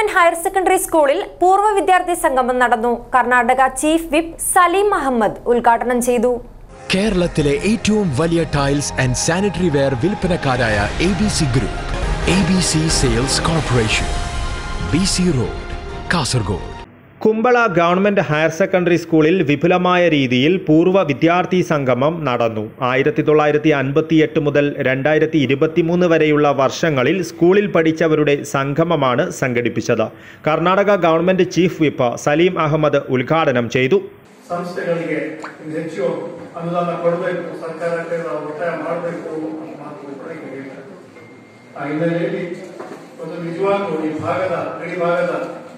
government higher secondary സ്കൂളിൽ പൂർവ്വ വിദ്യാർത്ഥി സംഗമം നടന്നു കർണാടക ചീഫ് വിപ്പ് സലീം അഹമ്മദ് ഉദ്ഘാടനം ചെയ്തു കേരളത്തിലെ ഏറ്റവും വലിയ ടൈൽസ് ആൻഡ് സാനിറ്ററി വെയർ വിൽപ്പനക്കാരായ A B C group A B C sales corporation B C road Kasaragod Kumbla government higher secondary സ്കൂളിൽ വിപുലമായ രീതിയിൽ പൂർവ്വ വിദ്യാർത്ഥി സംഗമം നടന്നു ആയിരത്തി തൊള്ളായിരത്തി അൻപത്തിയെട്ട് മുതൽ രണ്ടായിരത്തി ഇരുപത്തിമൂന്ന് വരെയുള്ള വർഷങ്ങളിൽ സ്കൂളിൽ പഠിച്ചവരുടെ സംഗമമാണ് സംഘടിപ്പിച്ചത് Karnataka government chief whip Saleem Ahmed ഉദ്ഘാടനം ചെയ്തു ಸಂಸ್ಥೆಗಳಿಗೆ ಇನ್ನು ಹೆಚ್ಚು ಅನುದಾನ ಕೊಡಬೇಕು ಸರ್ಕಾರಕ್ಕೆ ನಾವು ಒತ್ತಾಯ ಮಾಡಬೇಕು ಅನ್ನೋ ಮಾತು ಕೂಡ ಈಗ ಹೇಳಿದ್ದಾರೆ ಆ ಹಿನ್ನೆಲೆಯಲ್ಲಿ ಒಂದು ನಿಜವಾಗ್ಲೂ ಈ ಭಾಗದ ಗಡಿ ಭಾಗದ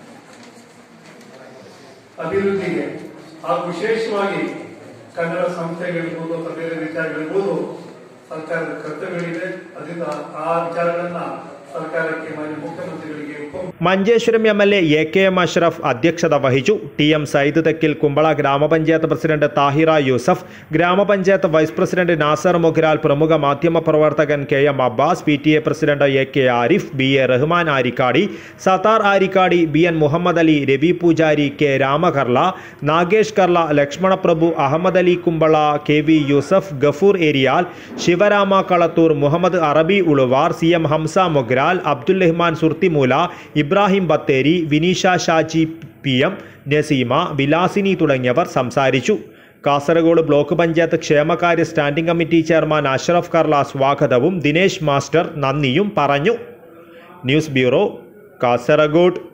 ಅಭಿವೃದ್ಧಿಗೆ ಹಾಗೂ ವಿಶೇಷವಾಗಿ ಕನ್ನಡ ಸಂಸ್ಥೆಗಳಿರ್ಬೋದು ಅಥವಾ ಬೇರೆ ವಿಚಾರಗಳಿರ್ಬೋದು ಸರ್ಕಾರದ ಕರ್ತವ್ಯಗಳಿದೆ ಅದರಿಂದ ಆ ವಿಚಾರಗಳನ್ನ ಸರ್ಕಾರಕ್ಕೆ ಮಾನ್ಯ ಮುಖ್ಯಮಂತ್ರಿಗಳಿಗೆ ಉಪ Manjeshwaram M L A A K M Ashraf അധ്യക്ഷത വഹിച്ചു ടി എം സൈദ് തെക്കിൽ കുമ്പള ഗ്രാമപഞ്ചായത്ത് പ്രസിഡന്റ് താഹിറ യൂസഫ് ഗ്രാമപഞ്ചായത്ത് വൈസ് പ്രസിഡന്റ് നാസർ മുഖ്രാൽ പ്രമുഖ മാധ്യമ പ്രവർത്തകൻ K M Abbas P T A president A K Arif B A Rahman Arikkady Sathar Arikkady B N Muhammad Ali Ravi Poojari K Ramakarla Nagesh Karla Lakshmanaprabhu Ahmed Ali Kumbla K V Yusuf Gafoor Eriyal Sivarama Kalathur Muhammad Arabi Uluvar C M Hamza Mogral Abdul Rahman Surthimoola Ibrahim Batheri Vineesha Shaji P M Naseema Vilasini തുടങ്ങിയവർ സംസാരിച്ചു കാസർഗോഡ് ബ്ലോക്ക് പഞ്ചായത്ത് ക്ഷേമകാര്യ സ്റ്റാൻഡിംഗ് കമ്മിറ്റി ചെയർമാൻ അഷ്റഫ് കർല സ്വാഗതവും ദിനേശ് മാസ്റ്റർ നന്ദിയും പറഞ്ഞു ന്യൂസ് ബ്യൂറോ കാസർഗോഡ്